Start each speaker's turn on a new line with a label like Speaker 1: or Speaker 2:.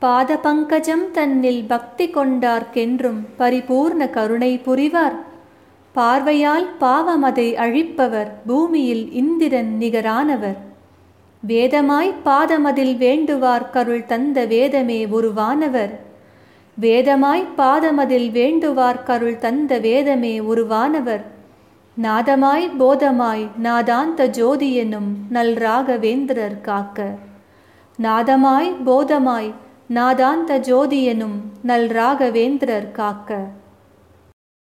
Speaker 1: பாத பங்கஜம் தன்னில் பக்தி கொண்டார்க்கென்றும் பரிபூர்ண கருணை புரிவார் பார்வையால் பாவமதை அழிப்பவர் பூமியில் இந்திரன் நிகரானவர் வேதமாய் பாதமதில் வேண்டுவார் கருள் தந்த வேதமே உருவானவர் வேதமாய் பாதமதில் வேண்டுவார் கருள் தந்த வேதமே உருவானவர் நாதமாய் போதமாய் நாதாந்த ஜோதி எனும் நல் ராகவேந்திரர் காக்க நாதமாய் போதமாய் நாதாந்த ஜோதி எனும் நல் ராகவேந்திரர் காக்க